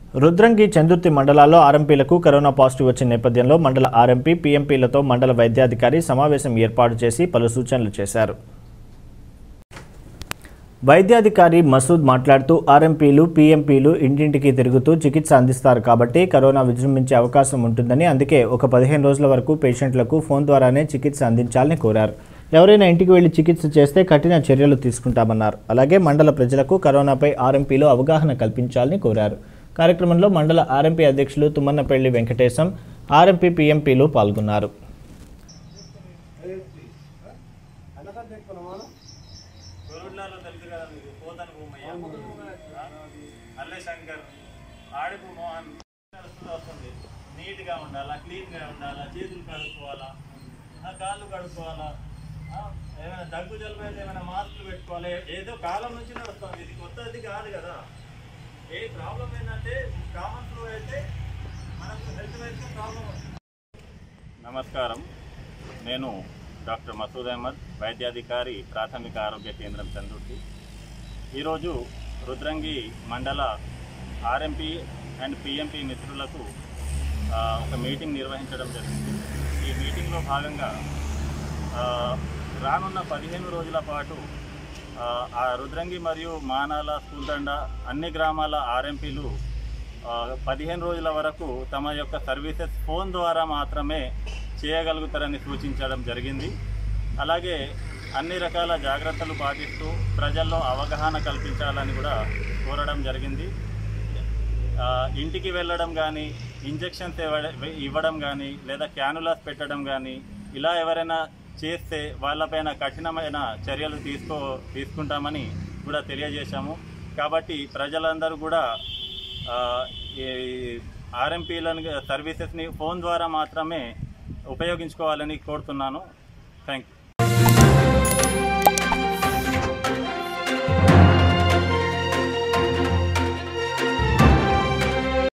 రుద్రంగి చందుర్తి మండలాల్లో ఆర్ఎంపీలకు corona positive వచ్చిన నేపథ్యంలో మండల ఆర్ఎంపీ పీఎంపీలతో మండల వైద్యాధికారి సమావేశం ఏర్పాటు చేసి పలు సూచనలు చేశారు వైద్యాధికారి మసూద్ మాట్లాడుతూ ఆర్ఎంపీలు పీఎంపీలు ఇంటింటికి తిరుగుతూ చికిత్స అందిస్తారు కాబట్టి కరోనా విజృంభించే అవకాశం ఉంటుందని అందుకే ఒక పదిహేను రోజుల వరకు పేషెంట్లకు ఫోన్ ద్వారానే చికిత్స అందించాలని కోరారు ఎవరైనా ఇంటికి వెళ్లి చికిత్స చేస్తే కఠిన చర్యలు తీసుకుంటామన్నారు అలాగే మండల ప్రజలకు కరోనాపై ఆర్ఎంపీలు అవగాహన కల్పించాలని కోరారు కార్యక్రమంలో మండల ఆర్ఎంపీ అధ్యక్షులు తుమ్మన్నపల్లి వెంకటేశం ఆర్ఎంపీ పీఎంపీలు పాల్గొన్నారు గొరుడ్లలో తెలుసు కదా మీకు పోతన భూమయ్య అల్లే శంకర్ ఆడిపు మోహన్ వస్తుంది వస్తుంది నీట్గా ఉండాలా క్లీన్గా ఉండాలా చేతులు కడుక్కోవాలా ఆ కాళ్ళు కడుక్కోవాలా ఆ, ఏమైనా దగ్గు జలుబు అయితే ఏమైనా మాస్కులు పెట్టుకోవాలి ఏదో కాలం నుంచి నడుస్తుంది ఇది కొత్తది కాదు కదా ఏ ప్రాబ్లం ఏంటంటే కామన్ ఫ్లూ అయితే మనకు హెల్త్ వైజ్గా ప్రాబ్లం వస్తుంది నమస్కారం నేను డాక్టర్ మసూద్ అహ్మద్ వైద్యాధికారి ప్రాథమిక ఆరోగ్య కేంద్రం చందుర్తి ఈరోజు రుద్రంగి మండల ఆర్ఎంపీ అండ్ పిఎంపీ మిత్రులకు ఆ, ఒక మీటింగ్ నిర్వహించడం జరిగింది ఈ మీటింగ్లో భాగంగా ఆ, రానున్న పదిహేను రోజుల పాటు ఆ, ఆ రుద్రంగి మరియు మానాల స్కూల్దండ అన్ని గ్రామాల ఆర్ఎంపీలు ఆ, పదిహేను రోజుల వరకు తమ యొక్క సర్వీసెస్ ఫోన్ ద్వారా మాత్రమే చేయగలుగుతారని సూచించడం జరిగింది అలాగే అన్ని రకాల జాగ్రత్తలు పాటిస్తూ ప్రజల్లో అవగాహన కల్పించాలని కూడా కోరడం జరిగింది ఆ, ఇంటికి వెళ్ళడం కానీ ఇంజెక్షన్స్ ఇవ్వడం కానీ లేదా క్యానులాస్ పెట్టడం కానీ ఇలా ఎవరైనా చేస్తే వాళ్ళపైన కఠినమైన చర్యలు తీసుకో తీసుకుంటామని కూడా తెలియజేశాము కాబట్టి ప్రజలందరూ కూడా ఆ, ఈ ఆర్ఎంపీలను సర్వీసెస్ని ఫోన్ ద్వారా మాత్రమే ఉపయోగించుకోవాలని కోరుతున్నాను థ్యాంక్ యూ